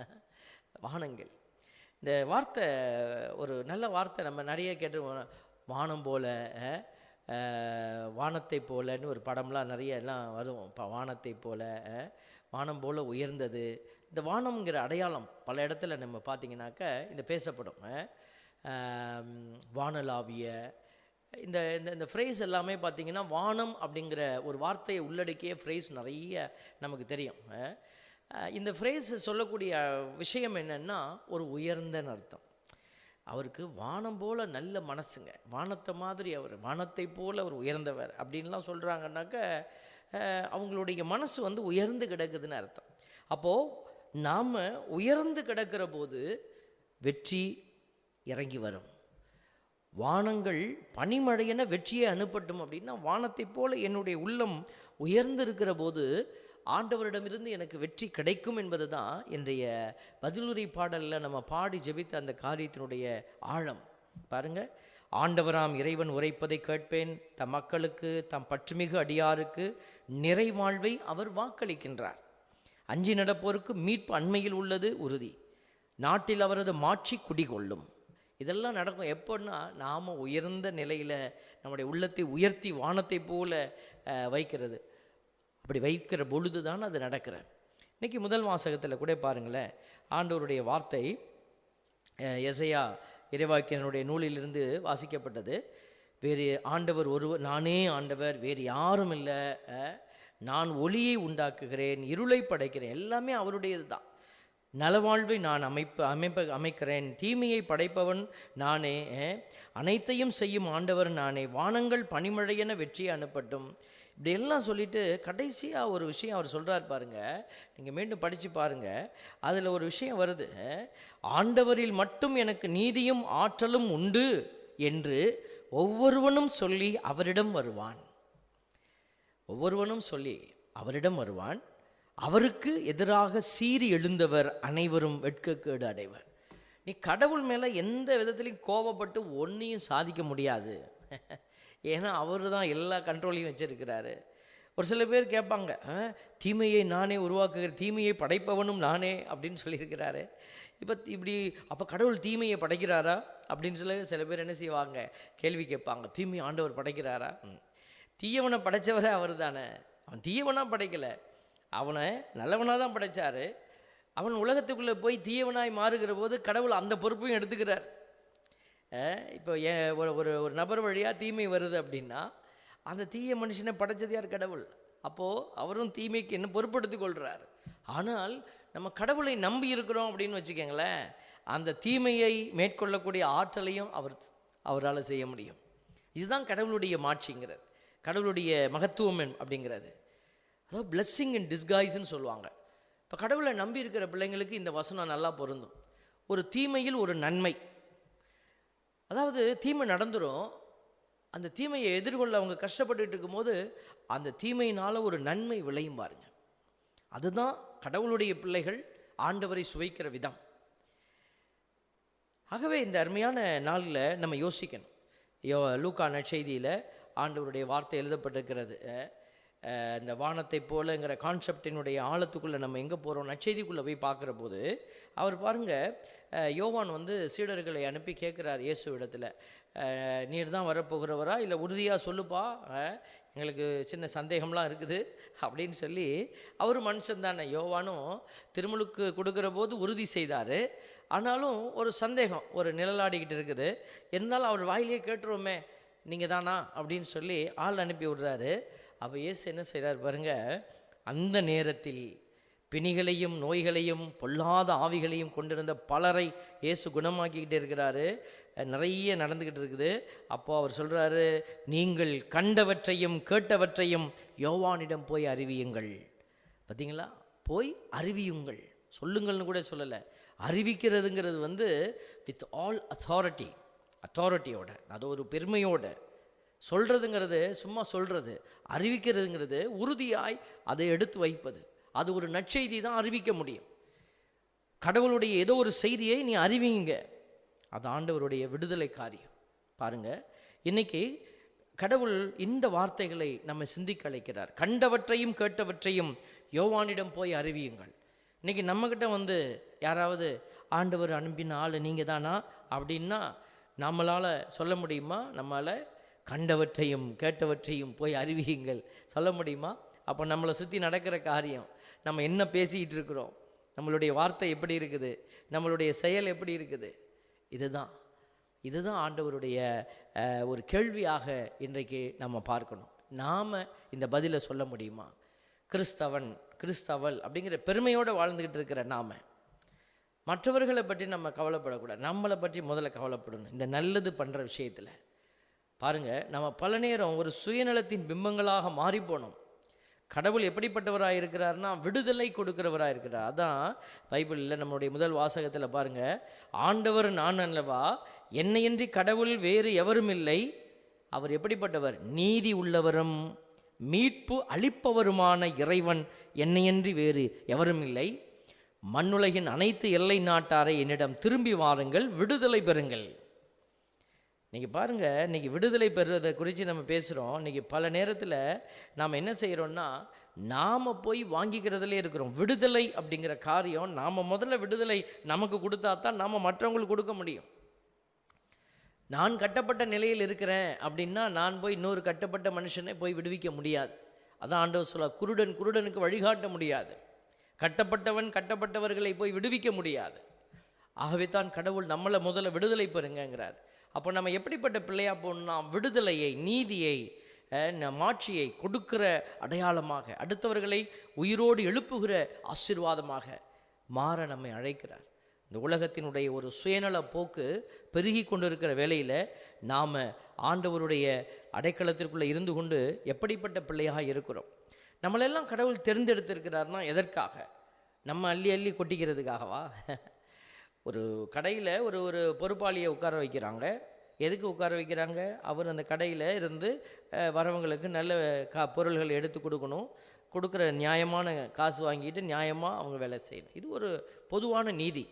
B: வானங்கள் இந்த வார்த்தை ஒரு நல்ல வார்த்தை நம்ம நிறைய கேட்டு வானம் போல அஹ், அஹ், வானத்தை போலன்னு ஒரு படம்லாம் நிறைய எல்லாம் வரும் இப்போ வானத்தை போல அஹ், வானம் போல உயர்ந்தது இந்த வானம்ங்கிற அடையாளம் பல இடத்துல நம்ம பார்த்தீங்கன்னாக்க இந்த பேசப்படும் அஹ், ஆம், வானளாவிய இந்த இந்த இந்த ஃப்ரேஸ் எல்லாமே பார்த்தீங்கன்னா வானம் அப்படிங்கிற ஒரு வார்த்தையை உள்ளடக்கிய ஃப்ரேஸ் நிறைய நமக்கு தெரியும் அஹ். அஹ் இந்த ஃப்ரேஸ் சொல்லக்கூடிய விஷயம் என்னன்னா ஒரு உயர்ந்தன்னு அர்த்தம் அவருக்கு வானம் போல நல்ல மனசுங்க வானத்தை மாதிரி அவர் வானத்தை போல அவர் உயர்ந்தவர் அப்படின்லாம் சொல்கிறாங்கன்னாக்க அஹ், அவங்களுடைய மனசு வந்து உயர்ந்து கிடக்குதுன்னு அர்த்தம் அப்போது நாம் உயர்ந்து கிடக்கிற போது வெற்றி இறங்கி வரும் வானங்கள் பனிமழையென வெற்றியை அனுப்பட்டும் அப்படின்னா வானத்தை போல என்னுடைய உள்ளம் உயர்ந்திருக்கிற போது ஆண்டவரிடமிருந்து எனக்கு வெற்றி கிடைக்கும் என்பது தான் இன்றைய பதிலுரை பாடலில் நம்ம பாடி ஜெபித்த அந்த காரியத்தினுடைய ஆழம் பாருங்க ஆண்டவராம் இறைவன் உரைப்பதை கேட்பேன் தம் மக்களுக்கு தம் பற்றுமிகு அடியாருக்கு நிறைவாழ்வை அவர் வாக்களிக்கின்றார் அஞ்சி நடப்போருக்கு மீட்பு அண்மையில் உள்ளது உறுதி நாட்டில் அவரது மாட்சி குடிகொள்ளும் இதெல்லாம் நடக்கும் எப்போன்னா நாம் உயர்ந்த நிலையில் நம்முடைய உள்ளத்தை உயர்த்தி வானத்தை போல அஹ், வைக்கிறது அப்படி வைக்கிற பொழுது தான் அது நடக்கிற இன்னைக்கு முதல் வாசகத்தில் கூட பாருங்களேன் ஆண்டவருடைய வார்த்தை அஹ், எசையா இறைவாக்கியனுடைய நூலிலிருந்து வாசிக்கப்பட்டது வேறு ஆண்டவர் ஒருவர் நானே ஆண்டவர் வேறு யாரும் இல்லை அஹ், நான் ஒளியை உண்டாக்குகிறேன் இருளை படைக்கிறேன் எல்லாமே அவருடையது தான் நலவாழ்வை நான் அமைப்ப அமைப்ப அமைக்கிறேன் தீமையை படைப்பவன் நானே அஹ், அனைத்தையும் செய்யும் ஆண்டவர் நானே வானங்கள் பனிமழையென வெற்றியை அனுப்பட்டும் இப்படி எல்லாம் சொல்லிட்டு கடைசியாக ஒரு விஷயம் அவர் சொல்கிறார் பாருங்க நீங்கள் மீண்டும் படித்து பாருங்க அதில் ஒரு விஷயம் வருது ஆண்டவரில் மட்டும் எனக்கு நீதியும் ஆற்றலும் உண்டு என்று ஒவ்வொருவனும் சொல்லி அவரிடம் வருவான் ஒவ்வொருவனும் சொல்லி அவரிடம் வருவான் அவருக்கு எதிராக சீறி எழுந்தவர் அனைவரும் வெட்கக்கேடு அடைவர் நீ கடவுள் மேலே எந்த விதத்திலையும் கோபப்பட்டு ஒன்றையும் சாதிக்க முடியாது ஏன்னா அவர் தான் எல்லா கண்ட்ரோலையும் வச்சிருக்கிறாரு ஒரு சில பேர் கேட்பாங்க "ஆ, தீமையை நானே உருவாக்குகிற தீமையை படைப்பவனும் நானே அப்படின்னு சொல்லியிருக்கிறாரு இப்போ இப்படி அப்போ கடவுள் தீமையை படைக்கிறாரா அப்படின்னு சொல்லி சில பேர் என்ன செய்வாங்க கேள்வி கேட்பாங்க தீமை ஆண்டவர் படைக்கிறாரா ம். தீயவனை படைச்சவரே அவர் தானே அவன் தீயவனாக படைக்கலை அவனை நல்லவனாக தான் படைச்சாரு அவன் உலகத்துக்குள்ளே போய் தீயவனாய் மாறுகிற போது கடவுள் அந்த பொறுப்பையும் எடுத்துக்கிறார் அஹ் இப்போ ஏன் ஒரு ஒரு ஒரு நபர் வழியாக தீமை வருது அப்படின்னா அந்த தீய மனுஷனை படைச்சது யார் கடவுள் அப்போது அவரும் தீமைக்கு என்ன பொறுப்படுத்திக் கொள்கிறார் ஆனால் நம்ம கடவுளை நம்பி இருக்கிறோம் அப்படின்னு வச்சுக்கோங்களேன் அந்த தீமையை மேற்கொள்ளக்கூடிய ஆற்றலையும் அவர் அவரால் செய்ய முடியும் இதுதான் கடவுளுடைய மாட்சிங்கிறது கடவுளுடைய மகத்துவம் என்- அப்படிங்கிறது அதாவது பிளெஸ்ஸிங் இன் டிஸ்கைஸ்ன்னு சொல்லுவாங்க இப்போ கடவுளை நம்பி இருக்கிற பிள்ளைங்களுக்கு இந்த வசனம் நல்லா பொருந்தும் ஒரு தீமையில் ஒரு நன்மை அதாவது தீமை நடந்துரும் அந்த தீமையை எதிர்கொள்ள அவங்க கஷ்டப்பட்டுட்டு இருக்கும்போது அந்த தீமையினால் ஒரு நன்மை விளையும் பாருங்க அதுதான் கடவுளுடைய பிள்ளைகள் ஆண்டவரை சுவைக்கிற விதம் ஆகவே இந்த அருமையான நாளில் நம்ம யோசிக்கணும் யோ லூக்கா நற்செய்தியில் ஆண்டவருடைய வார்த்தை எழுதப்பட்டிருக்கிறது அஹ், அஹ், இந்த வானத்தை போலங்கிற கான்செப்டினுடைய ஆழத்துக்குள்ளே நம்ம எங்கே போகிறோம் நற்செய்திக்குள்ளே போய் பார்க்குற போது அவர் பாருங்க அஹ், யோவான் வந்து சீடர்களை அனுப்பி கேட்குறார் இயேசு இடத்துல அஹ், நீர் தான் வரப்போகிறவரா இல்லை உறுதியாக சொல்லுப்பா அஹ், எங்களுக்கு சின்ன சந்தேகம்லாம் இருக்குது அப்படின்னு சொல்லி அவர் மனுஷன் தானே யோவானும் திருமுழுக்கு கொடுக்குற போது உறுதி செய்தார் ஆனாலும் ஒரு சந்தேகம் ஒரு நிழலாடிக்கிட்டு இருக்குது இருந்தாலும் அவர் வாயிலேயே கேட்டுருவோமே நீங்கள் தானா அப்படின்னு சொல்லி ஆள் அனுப்பி விடுறாரு அப்போ இயேசு என்ன செய்கிறார் பாருங்க அந்த நேரத்தில் பிணிகளையும் நோய்களையும் பொல்லாத ஆவிகளையும் கொண்டிருந்த பலரை இயேசு குணமாக்கிக்கிட்டு இருக்கிறாரு அஹ் நிறைய நடந்துக்கிட்டு இருக்குது அப்போ அவர் சொல்கிறாரு நீங்கள் கண்டவற்றையும் கேட்டவற்றையும் யோவானிடம் போய் அறிவியுங்கள் பார்த்தீங்களா போய் அறிவியுங்கள் சொல்லுங்கள்னு கூட சொல்லலை அறிவிக்கிறதுங்கிறது வந்து வித் ஆல் அத்தாரிட்டி அத்தாரிட்டியோட அது ஒரு பெருமையோட சொல்கிறதுங்கிறது சும்மா சொல்கிறது அறிவிக்கிறதுங்கிறது உறுதியாய் அதை எடுத்து வைப்பது அது ஒரு நற்செய்தி தான் அறிவிக்க முடியும் கடவுளுடைய ஏதோ ஒரு செய்தியை நீ அறிவிங்க அது ஆண்டவருடைய விடுதலை காரியம் பாருங்க இன்னைக்கு கடவுள் இந்த வார்த்தைகளை நம்ம சிந்திக்க அழைக்கிறார் கண்டவற்றையும் கேட்டவற்றையும் யோவானிடம் போய் அறிவியுங்கள் இன்னைக்கு நம்மக்கிட்ட வந்து யாராவது ஆண்டவர் அனுப்பின ஆள் நீங்கள் தானா அப்படின்னா நம்மளால் சொல்ல முடியுமா நம்மளால் கண்டவற்றையும் கேட்டவற்றையும் போய் அறிவியுங்கள் சொல்ல முடியுமா அப்போ நம்மளை சுற்றி நடக்கிற காரியம் நம்ம என்ன பேசிக்கிட்டு இருக்கிறோம் நம்மளுடைய வார்த்தை எப்படி இருக்குது நம்மளுடைய செயல் எப்படி இருக்குது இதுதான் இதுதான் ஆண்டவருடைய அஹ், ஒரு கேள்வியாக இன்றைக்கு நம்ம பார்க்கணும் நாம் இந்த பதிலை சொல்ல முடியுமா கிறிஸ்தவன் கிறிஸ்தவள் அப்படிங்கிற பெருமையோடு வாழ்ந்துக்கிட்டு இருக்கிற நாம மற்றவர்களை பற்றி நம்ம கவலைப்படக்கூடாது நம்மளை பற்றி முதல்ல கவலைப்படணும் இந்த நல்லது பண்ணுற விஷயத்தில் பாருங்க நம்ம பல நேரம் ஒரு சுயநலத்தின் பிம்பங்களாக மாறிப்போனோம் கடவுள் எப்படிப்பட்டவராக இருக்கிறார்னா விடுதலை கொடுக்கிறவராக இருக்கிறார் அதான் பைபிளில் நம்மளுடைய முதல் வாசகத்தில் பாருங்க ஆண்டவர் நான் அல்லவா என்னையன்றி கடவுள் வேறு எவரும் இல்லை அவர் எப்படிப்பட்டவர் நீதி உள்ளவரும் மீட்பு அளிப்பவருமான இறைவன் என்னையன்றி வேறு எவரும் இல்லை மண்ணுலகின் அனைத்து எல்லை நாட்டாரை என்னிடம் திரும்பி வாருங்கள் விடுதலை பெறுங்கள் இன்னைக்கு பாருங்க இன்னைக்கு விடுதலை பெறுவதை குறித்து நம்ம பேசுகிறோம் இன்னைக்கு பல நேரத்தில் நாம் என்ன செய்கிறோம்னா நாம் போய் வாங்கிக்கிறதுலே இருக்கிறோம் விடுதலை அப்படிங்கிற காரியம் நாம் முதல்ல விடுதலை நமக்கு கொடுத்தா தான் நாம் மற்றவங்களுக்கு கொடுக்க முடியும் நான் கட்டப்பட்ட நிலையில் இருக்கிறேன் அப்படின்னா நான் போய் இன்னொரு கட்டப்பட்ட மனுஷனை போய் விடுவிக்க முடியாது அதான் ஆண்டவர் சொல்ல குருடன் குருடனுக்கு வழிகாட்ட முடியாது கட்டப்பட்டவன் கட்டப்பட்டவர்களை போய் விடுவிக்க முடியாது ஆகவே தான் கடவுள் நம்மளை முதல்ல விடுதலை பெறுங்கங்கிறார் அப்போ நம்ம எப்படிப்பட்ட பிள்ளையா போகணும்னா விடுதலையை நீதியை அஹ், ந- மாட்சியை கொடுக்கிற அடையாளமாக அடுத்தவர்களை உயிரோடு எழுப்புகிற ஆசீர்வாதமாக மாற நம்மை அழைக்கிறார் இந்த உலகத்தினுடைய ஒரு சுயநல போக்கு பெருகி கொண்டிருக்கிற வேளையில் நாம் ஆண்டவருடைய அடைக்கலத்திற்குள்ளே இருந்து கொண்டு எப்படிப்பட்ட பிள்ளையாக இருக்கிறோம் நம்மளெல்லாம் கடவுள் தேர்ந்தெடுத்திருக்கிறார்னா எதற்காக நம்ம அள்ளி அள்ளி கொட்டிக்கிறதுக்காகவா ஒரு கடையில் ஒரு ஒரு பொறுப்பாளியை உட்கார வைக்கிறாங்க எதுக்கு உட்கார வைக்கிறாங்க அவர் அந்த கடையில் இருந்து அஹ், வரவங்களுக்கு நல்ல கா பொருள்களை எடுத்து கொடுக்கணும் கொடுக்குற நியாயமான காசு வாங்கிட்டு நியாயமாக அவங்க வேலை செய்யணும் இது ஒரு பொதுவான நீதி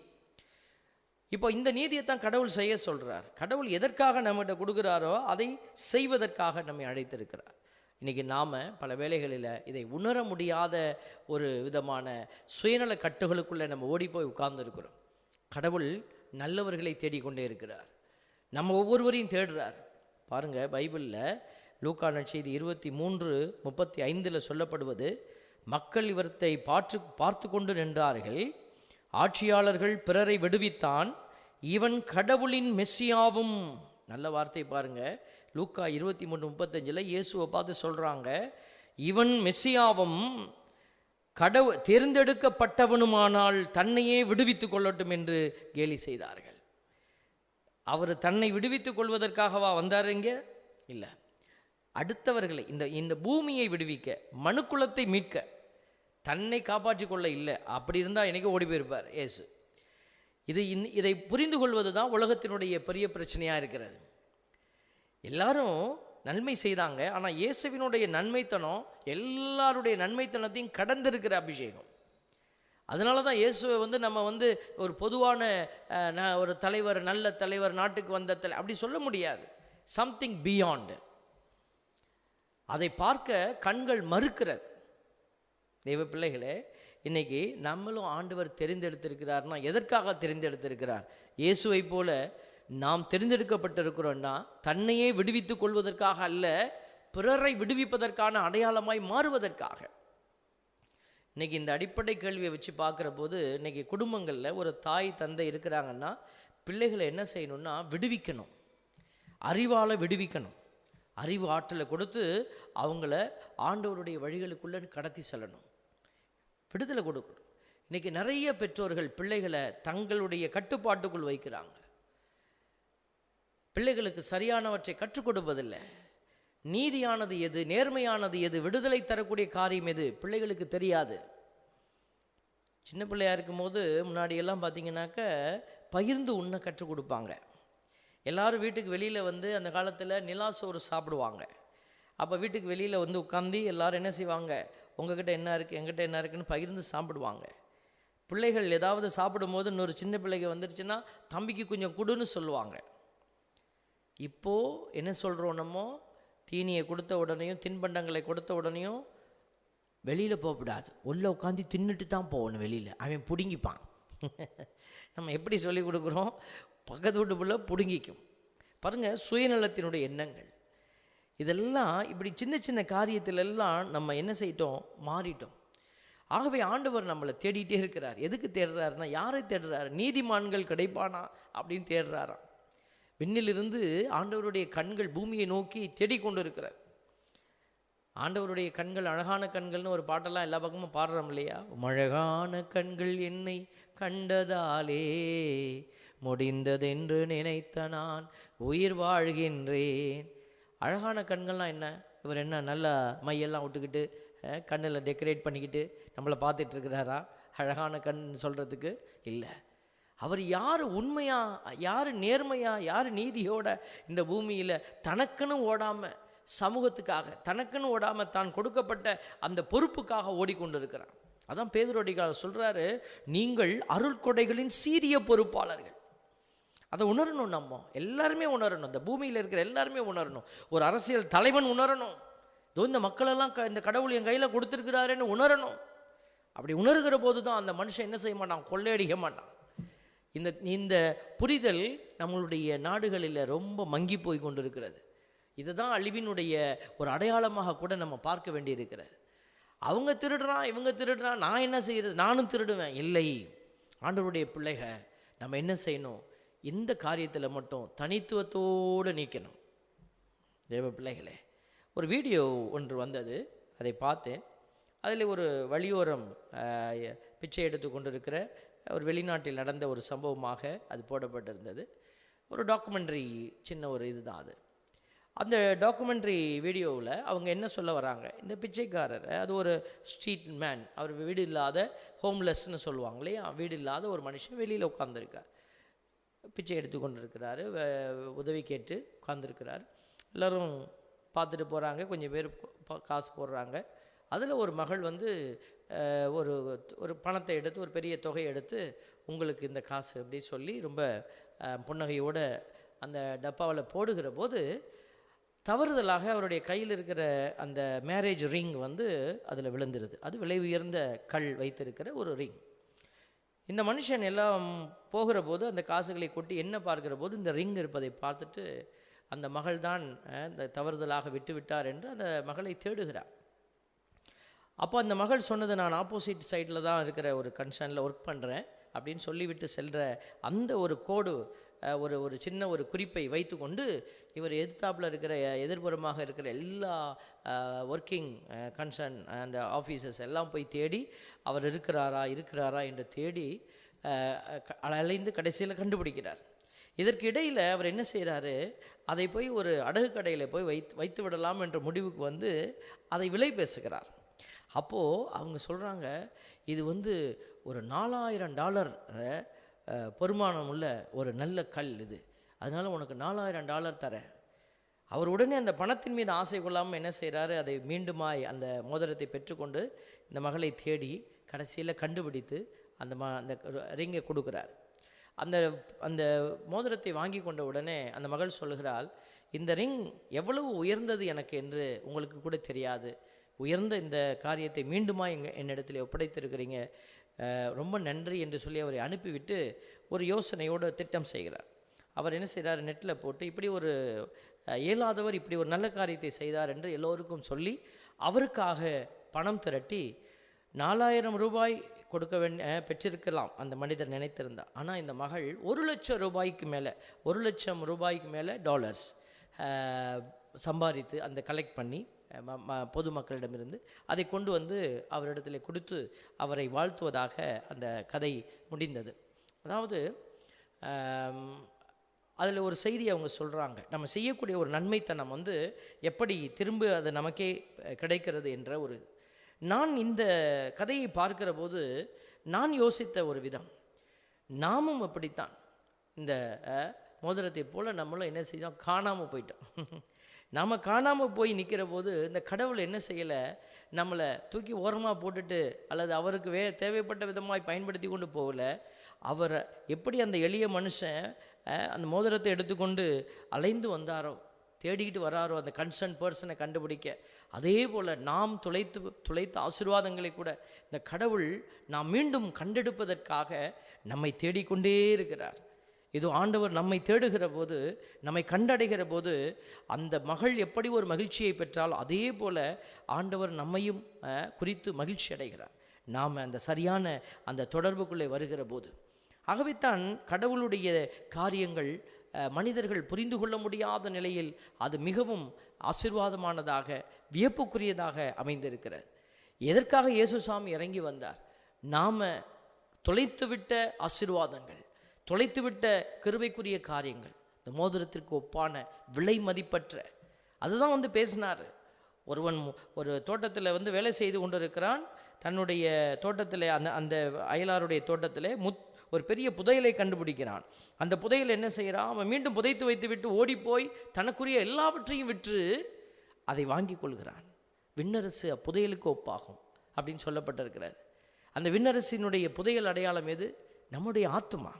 B: இப்போ இந்த நீதியை தான் கடவுள் செய்ய சொல்கிறார் கடவுள் எதற்காக நம்மகிட்ட கொடுக்குறாரோ அதை செய்வதற்காக நம்மை அழைத்திருக்கிறார் இன்றைக்கி நாம் பல வேளைகளில் இதை உணர முடியாத ஒரு விதமான சுயநல கட்டுகளுக்குள்ளே நம்ம ஓடி போய் உட்கார்ந்துருக்கிறோம் கடவுள் நல்லவர்களை தேடிக்கொண்டே இருக்கிறார் நம்ம ஒவ்வொருவரையும் தேடுறார் பாருங்க பைபிளில் லூக்கா நற்செய்தி இருபத்தி மூன்று முப்பத்தி ஐந்தில் சொல்லப்படுவது மக்கள் இவர்த்தை பார்த்து பார்த்து கொண்டு நின்றார்கள் ஆட்சியாளர்கள் பிறரை விடுவித்தான் இவன் கடவுளின் மெஸ்ஸியாவும் நல்ல வார்த்தை பாருங்க லூக்கா இருபத்தி மூணு முப்பத்தஞ்சில் இயேசுவை பார்த்து சொல்கிறாங்க இவன் மெஸ்ஸியாவும் கடவு தேர்ந்தெடுக்கப்பட்டவனுமானால் தன்னையே விடுவித்துக் கொள்ளட்டும் என்று கேலி செய்தார்கள் அவர் தன்னை விடுவித்துக் கொள்வதற்காகவா வந்தார் இங்கே இல்லை அடுத்தவர்களை இந்த இந்த பூமியை விடுவிக்க மனுக்குலத்தை மீட்க தன்னை காப்பாற்றிக் கொள்ள இல்லை அப்படி இருந்தால் என்னைக்கு ஓடி போயிருப்பார் இயேசு இது இன் இதை புரிந்து கொள்வது தான் உலகத்தினுடைய பெரிய பிரச்சனையாக இருக்கிறது எல்லாரும் நன்மை செய்தாங்க ஆனால் இயேசுவினுடைய நன்மைத்தனம் எல்லாருடைய நன்மைத்தனத்தையும் கடந்திருக்கிற அபிஷேகம் அதனால தான் இயேசுவை வந்து நம்ம வந்து ஒரு பொதுவான அஹ், ந- ஒரு தலைவர் நல்ல தலைவர் நாட்டுக்கு வந்த தலை அப்படி சொல்ல முடியாது சம்திங் பியாண்ட் அதை பார்க்க கண்கள் மறுக்கிறது தெய்வ பிள்ளைகளே இன்னைக்கு நம்மளும் ஆண்டவர் தெரிந்தெடுத்திருக்கிறார்னா எதற்காக தெரிந்தெடுத்திருக்கிறார் இயேசுவை போல நாம் தெரிந்தெடுக்கப்பட்டிருக்கிறோம்னா தன்னையே விடுவித்துக் கொள்வதற்காக அல்ல பிறரை விடுவிப்பதற்கான அடையாளமாய் மாறுவதற்காக இன்னைக்கு இந்த அடிப்படை கேள்வியை வச்சு பார்க்குற போது இன்னைக்கு குடும்பங்களில் ஒரு தாய் தந்தை இருக்கிறாங்கன்னா பிள்ளைகளை என்ன செய்யணும்னா விடுவிக்கணும் அறிவால விடுவிக்கணும் அறிவு ஆற்றலை கொடுத்து அவங்கள ஆண்டவருடைய வழிகளுக்குள்ளே கடத்தி செல்லணும் விடுதலை கொடுக்கணும் இன்னைக்கு நிறைய பெற்றோர்கள் பிள்ளைகளை தங்களுடைய கட்டுப்பாட்டுக்குள் வைக்கிறாங்க பிள்ளைகளுக்கு சரியானவற்றை கற்றுக் கொடுப்பதில்லை நீதியானது எது நேர்மையானது எது விடுதலை தரக்கூடிய காரியம் எது பிள்ளைகளுக்கு தெரியாது சின்ன பிள்ளையா இருக்கும்போது முன்னாடியெல்லாம் பார்த்தீங்கன்னாக்க பகிர்ந்து உண்ண கற்றுக் கொடுப்பாங்க எல்லாரும் வீட்டுக்கு வெளியில் வந்து அந்த காலத்தில் நிலா சோறு சாப்பிடுவாங்க அப்போ வீட்டுக்கு வெளியில் வந்து உட்காந்து எல்லாரும் என்ன செய்வாங்க உங்ககிட்ட என்ன இருக்குது எங்கிட்ட என்ன இருக்குன்னு பகிர்ந்து சாப்பிடுவாங்க பிள்ளைகள் ஏதாவது சாப்பிடும்போது இன்னொரு சின்ன பிள்ளைங்க வந்துருச்சுன்னா தம்பிக்கு கொஞ்சம் கொடுன்னு சொல்லுவாங்க இப்போது என்ன சொல்கிறோம் நம்ம தீனியை கொடுத்த உடனேயும் தின்பண்டங்களை கொடுத்த உடனேயும் வெளியில் போகக்கூடாது உள்ளே உட்காந்து தின்னுட்டு தான் போகணும் வெளியில் அவன் பிடுங்கிப்பான் நம்ம எப்படி சொல்லி கொடுக்குறோம் பக்கத்து வீட்டு பிள்ளை பிடுங்கிக்கும் பாருங்கள் சுயநலத்தினுடைய எண்ணங்கள் இதெல்லாம் இப்படி சின்ன சின்ன காரியத்திலெல்லாம் நம்ம என்ன செய்யிட்டோம் மாறிட்டோம் ஆகவே ஆண்டவர் நம்மளை தேடிட்டே இருக்கிறார் எதுக்கு தேடுறாருன்னா யாரை தேடுறாரு நீதிமான்கள் கிடைப்பானா அப்படின்னு தேடுறாராம் விண்ணிலிருந்து ஆண்டவருடைய கண்கள் பூமியை நோக்கி தேடிக்கொண்டு இருக்கிறார் ஆண்டவருடைய கண்கள் அழகான கண்கள்னு ஒரு பாட்டெல்லாம் எல்லா பக்கமும் பாடுறோம் இல்லையா அழகான கண்கள் என்னை கண்டதாலே முடிந்ததென்று நினைத்த நான் உயிர் வாழ்கின்றேன் அழகான கண்கள்லாம் என்ன இவர் என்ன நல்லா மையெல்லாம் விட்டுக்கிட்டு கண்ணில் டெக்கரேட் பண்ணிக்கிட்டு நம்மளை பார்த்துட்டு இருக்கிறாரா அழகான கண் சொல்கிறதுக்கு இல்லை அவர் யார் உண்மையா யார் நேர்மையா யார் நீதியோட இந்த பூமியில் தனக்குன்னு ஓடாமல் சமூகத்துக்காக தனக்குன்னு ஓடாமல் தான் கொடுக்கப்பட்ட அந்த பொறுப்புக்காக ஓடிக்கொண்டிருக்கிறான் அதான் பேதுரோடிகால் சொல்றாரு நீங்கள் அருள்கொடைகளின் சீரிய பொறுப்பாளர்கள் அதை உணரணும் நம்ம எல்லாருமே உணரணும் இந்த பூமியில் இருக்கிற எல்லாருமே உணரணும் ஒரு அரசியல் தலைவன் உணரணும் இதோ இந்த மக்களெல்லாம் க- இந்த கடவுள் என் கையில் கொடுத்துருக்கிறாருன்னு உணரணும் அப்படி உணர்கிற போது தான் அந்த மனுஷன் என்ன செய்ய மாட்டான் கொள்ளையடிக்க மாட்டான் இந்த இந்த புரிதல் நம்மளுடைய நாடுகளில் ரொம்ப மங்கி போய் கொண்டிருக்கிறது இதுதான் அழிவினுடைய ஒரு அடையாளமாக கூட நம்ம பார்க்க வேண்டியிருக்கிறது அவங்க திருடுறான் இவங்க திருடுறான் நான் என்ன செய்யறது நானும் திருடுவேன் இல்லை ஆண்டவருடைய பிள்ளைக நம்ம என்ன செய்யணும் இந்த காரியத்தில் மட்டும் தனித்துவத்தோடு நீக்கணும் தேவ பிள்ளைகளே ஒரு வீடியோ ஒன்று வந்தது அதை பார்த்தேன் அதில் ஒரு வழியோரம் ஆஹ், பிச்சை எடுத்து கொண்டிருக்கிற ஒரு வெளிநாட்டில் நடந்த ஒரு சம்பவமாக அது போடப்பட்டிருந்தது ஒரு டாக்குமெண்ட்ரி சின்ன ஒரு இதுதான் அது அந்த டாக்குமெண்ட்ரி வீடியோவில் அவங்க என்ன சொல்ல வராங்க இந்த பிச்சைக்காரர் அது ஒரு ஸ்ட்ரீட் மேன் அவர் வீடு இல்லாத ஹோம்லெஸ்ன்னு சொல்லுவாங்க இல்லையா வீடு இல்லாத ஒரு மனுஷன் வெளியில் உட்காந்துருக்கார் பிச்சை எடுத்து கொண்டிருக்கிறாரு வே- உதவி கேட்டு உட்காந்துருக்கிறார் எல்லோரும் பார்த்துட்டு போகிறாங்க கொஞ்சம் பேர் ப- காசு போடுறாங்க அதில் ஒரு மகள் வந்து அஹ், ஒரு ஒரு பணத்தை எடுத்து ஒரு பெரிய தொகையை எடுத்து உங்களுக்கு இந்த காசு அப்படி சொல்லி ரொம்ப அஹ், புன்னகையோட அந்த டப்பாவில் போடுகிற போது தவறுதலாக அவருடைய கையில் இருக்கிற அந்த மேரேஜ் ரிங் வந்து அதில் விழுந்துருது அது விலை உயர்ந்த கல் வைத்திருக்கிற ஒரு ரிங் இந்த மனுஷன் எல்லாம் போகிற போது அந்த காசுகளை கொட்டி என்ன பார்க்கிற போது இந்த ரிங் இருப்பதை பார்த்துட்டு அந்த மகள் தான் அஹ், இந்த தவறுதலாக விட்டு விட்டார் என்று அந்த மகளை தேடுகிறார் அப்போ அந்த மகள் சொன்னது நான் ஆப்போசிட் சைடில் தான் இருக்கிற ஒரு கன்சர்னில் ஒர்க் பண்ணுறேன் அப்படின்னு சொல்லிவிட்டு செல்கிற அந்த ஒரு கோடு அஹ், ஒரு ஒரு சின்ன ஒரு குறிப்பை வைத்துக்கொண்டு இவர் எதிர்த்தாப்புல இருக்கிற எதிர்ப்புறமாக இருக்கிற எல்லா ஒர்க்கிங் கன்சர்ன் அந்த ஆஃபீஸஸ் எல்லாம் போய் தேடி அவர் இருக்கிறாரா இருக்கிறாரா என்று தேடி அஹ், க- அலைந்து கடைசியில் கண்டுபிடிக்கிறார் இதற்கு இடையில் அவர் என்ன செய்கிறாரு அதை போய் ஒரு அடகு கடையில் போய் வைத்து வைத்து விடலாம் என்ற முடிவுக்கு வந்து அதை விலை பேசுகிறார் அப்போது அவங்க சொல்கிறாங்க இது வந்து ஒரு நாலாயிரம் டாலர் அஹ், அஹ், பெருமானம் உள்ள ஒரு நல்ல கல் இது அதனால் உனக்கு நாலாயிரம் டாலர் தரேன் அவர் உடனே அந்த பணத்தின் மீது ஆசை கொள்ளாமல் என்ன செய்கிறாரு அதை மீண்டுமாய் அந்த மோதிரத்தை பெற்றுக்கொண்டு இந்த மகளை தேடி கடைசியில் கண்டுபிடித்து அந்த ம அந்த ரிங்கை கொடுக்குறார் அந்த அந்த மோதிரத்தை வாங்கி கொண்ட உடனே அந்த மகள் சொல்லுகிறாள் இந்த ரிங் எவ்வளவு உயர்ந்தது எனக்கு என்று உங்களுக்கு கூட தெரியாது உயர்ந்த இந்த காரியத்தை மீண்டுமா எங்க என்னிடத்தில் ஒப்படைத்திருக்கிறீங்க அஹ், ரொம்ப நன்றி என்று சொல்லி அவரை அனுப்பிவிட்டு ஒரு யோசனையோடு திட்டம் செய்கிறார் அவர் என்ன செய்கிறார் நெட்டில் போட்டு இப்படி ஒரு அஹ், இயலாதவர் இப்படி ஒரு நல்ல காரியத்தை செய்தார் என்று எல்லோருக்கும் சொல்லி அவருக்காக பணம் திரட்டி நாலாயிரம் ரூபாய் கொடுக்க வேண்டிய பெற்றிருக்கலாம் அந்த மனிதர் நினைத்திருந்தார் ஆனால் இந்த மகள் ஒரு லட்சம் ரூபாய்க்கு மேலே ஒரு லட்சம் ரூபாய்க்கு மேலே டாலர்ஸ் சம்பாதித்து அந்த கலெக்ட் பண்ணி அஹ், ம- ம- பொதுமக்களிடமிருந்து அதை கொண்டு வந்து அவரிடத்தில் கொடுத்து அவரை வாழ்த்துவதாக அந்த கதை முடிந்தது அதாவது அதில் ஒரு செய்தி அவங்க சொல்கிறாங்க நம்ம செய்யக்கூடிய ஒரு நன்மைத்தனம் வந்து எப்படி திரும்ப அது நமக்கே அஹ், கிடைக்கிறது என்ற ஒரு நான் இந்த கதையை பார்க்கிற போது நான் யோசித்த ஒரு விதம் நாமும் அப்படித்தான் இந்த அஹ், மோதிரத்தை போல் நம்மளும் என்ன செய்தோம் காணாமல் போயிட்டோம் நாம் காணாமல் போய் நிற்கிற போது இந்த கடவுள் என்ன செய்யலை நம்மளை தூக்கி ஓரமாக போட்டுட்டு அல்லது அவருக்கு வே தேவைப்பட்ட விதமாய் பயன்படுத்தி கொண்டு போகல அவர் எப்படி அந்த எளிய மனுஷன் அஹ், அந்த மோதிரத்தை எடுத்துக்கொண்டு அலைந்து வந்தாரோ தேடிக்கிட்டு வராரோ அந்த கன்சர்ன் பர்சனை கண்டுபிடிக்க அதே போல் நாம் துளைத்து துளைத்த ஆசீர்வாதங்களை கூட இந்த கடவுள் நாம் மீண்டும் கண்டெடுப்பதற்காக நம்மை தேடிக்கொண்டே இருக்கிறார் இது ஆண்டவர் நம்மை தேடுகிற போது நம்மை கண்டடைகிற போது அந்த மகள் எப்படி ஒரு மகிழ்ச்சியை பெற்றால் அதே போல் ஆண்டவர் நம்மையும் அஹ், குறித்து மகிழ்ச்சி அடைகிறார் நாம் அந்த சரியான அந்த தொடர்புக்குள்ளே வருகிற போது ஆகவே தான் கடவுளுடைய காரியங்கள் அஹ், மனிதர்கள் புரிந்து கொள்ள முடியாத நிலையில் அது மிகவும் ஆசீர்வாதமானதாக வியப்புக்குரியதாக அமைந்திருக்கிறது எதற்காக இயேசுசாமி இறங்கி வந்தார் நாம் தொலைத்துவிட்ட ஆசீர்வாதங்கள் தொலைத்துவிட்ட கிருபைக்குரிய காரியங்கள் இந்த மோதிரத்திற்கு ஒப்பான விலை மதிப்பற்ற அதுதான் வந்து பேசினார் ஒருவன் மு- ஒரு தோட்டத்தில் வந்து வேலை செய்து கொண்டிருக்கிறான் தன்னுடைய தோட்டத்தில் அந்த அந்த அயலாருடைய தோட்டத்தில் முத் ஒரு பெரிய புதையலை கண்டுபிடிக்கிறான் அந்த புதையல் என்ன செய்கிறான் அவன் மீண்டும் புதைத்து வைத்து விட்டு ஓடிப்போய் தனக்குரிய எல்லாவற்றையும் விற்று அதை வாங்கி கொள்கிறான் விண்ணரசு புதையலுக்கு ஒப்பாகும் அப்படின்னு சொல்லப்பட்டிருக்கிறது அந்த விண்ணரசினுடைய புதையல் அடையாளம் எது நம்முடைய ஆத்துமா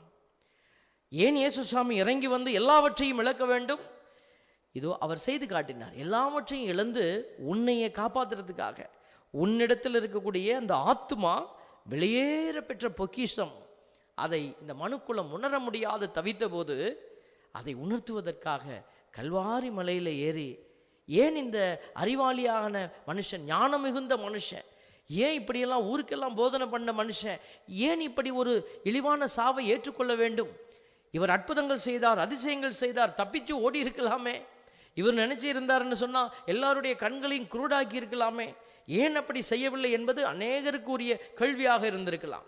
B: ஏன் இயேசு சுவாமி இறங்கி வந்து எல்லாவற்றையும் இழக்க வேண்டும் இதோ அவர் செய்து காட்டினார் எல்லாவற்றையும் இழந்து உன்னைய காப்பாத்துறதுக்காக உன்னிடத்தில் இருக்கக்கூடிய அந்த ஆத்துமா வெளியேற பெற்ற பொக்கிஷம் அதை இந்த மனுக்குலம் உணர முடியாது தவித்த போது அதை உணர்த்துவதற்காக கல்வாரி மலையில் ஏறி ஏன் இந்த அறிவாளியான மனுஷன் ஞானம் மிகுந்த மனுஷன் ஏன் இப்படியெல்லாம் ஊருக்கெல்லாம் போதனை பண்ண மனுஷன் ஏன் இப்படி ஒரு இழிவான சாவை ஏற்றுக்கொள்ள வேண்டும் இவர் அற்புதங்கள் செய்தார் அதிசயங்கள் செய்தார் தப்பிச்சு ஓடி இருக்கலாமே இவர் நினைச்சு இருந்தாருன்னு சொன்னா எல்லாருடைய கண்களையும் குருடாக்கி இருக்கலாமே ஏன் அப்படி செய்யவில்லை என்பது அநேகருக்கு உரிய கேள்வியாக இருந்திருக்கலாம்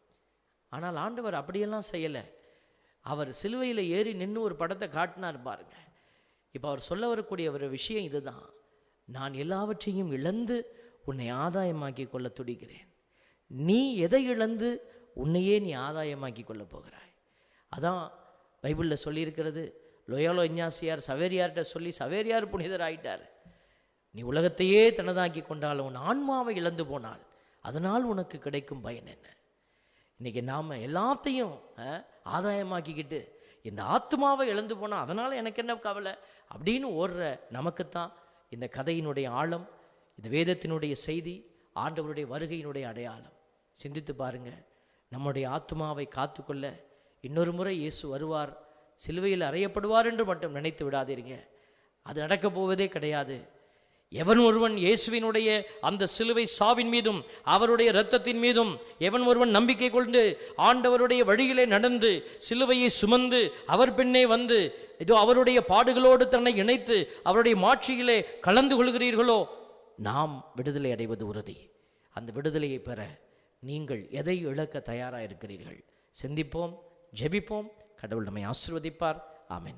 B: ஆனால் ஆண்டவர் அப்படியெல்லாம் செய்யலை அவர் சிலுவையில் ஏறி நின்று ஒரு படத்தை காட்டினார் பாருங்க இப்போ அவர் சொல்ல வரக்கூடிய ஒரு விஷயம் இதுதான் நான் எல்லாவற்றையும் இழந்து உன்னை ஆதாயமாக்கி கொள்ள துடிக்கிறேன் நீ எதை இழந்து உன்னையே நீ ஆதாயமாக்கி கொள்ள போகிறாய் அதான் பைபிளில் சொல்லியிருக்கிறது லொயாலோ இஞ்ஞாசியார் சவேரியார்கிட்ட சொல்லி சவேரியார் புனிதர் ஆயிட்டார் நீ உலகத்தையே தனதாக்கி கொண்டால் உன் ஆன்மாவை இழந்து போனால் அதனால் உனக்கு கிடைக்கும் பயன் என்ன இன்னைக்கு நாம் எல்லாத்தையும் அஹ், ஆதாயமாக்கிக்கிட்டு இந்த ஆத்மாவை இழந்து போனால் அதனால் எனக்கு என்ன கவலை அப்படின்னு ஓடுற நமக்குத்தான் இந்த கதையினுடைய ஆழம் இந்த வேதத்தினுடைய செய்தி ஆண்டவருடைய வருகையினுடைய அடையாளம் சிந்தித்து பாருங்க நம்முடைய ஆத்மாவை காத்துக்கொள்ள இன்னொரு முறை இயேசு வருவார் சிலுவையில் அறையப்படுவார் என்று மட்டும் நினைத்து விடாதீருங்க அது நடக்கப் போவதே கிடையாது எவன் ஒருவன் இயேசுவினுடைய அந்த சிலுவை சாவின் மீதும் அவருடைய இரத்தத்தின் மீதும் எவன் ஒருவன் நம்பிக்கை கொண்டு ஆண்டவருடைய வழியிலே நடந்து சிலுவையை சுமந்து அவர் பின்னே வந்து இதோ அவருடைய பாடுகளோடு தன்னை இணைத்து அவருடைய மாட்சியிலே கலந்து கொள்கிறீர்களோ நாம் விடுதலை அடைவது உறுதி அந்த விடுதலையை பெற நீங்கள் எதை இழக்க தயாராக இருக்கிறீர்கள் சிந்திப்போம் ஜெபிப்போம் கடவுள் நம்மை ஆசீர்வதிப்பார் ஆமென்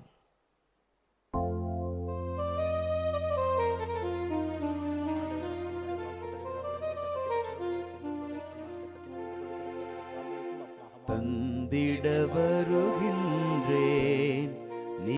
A: தந்திட வருகின்ற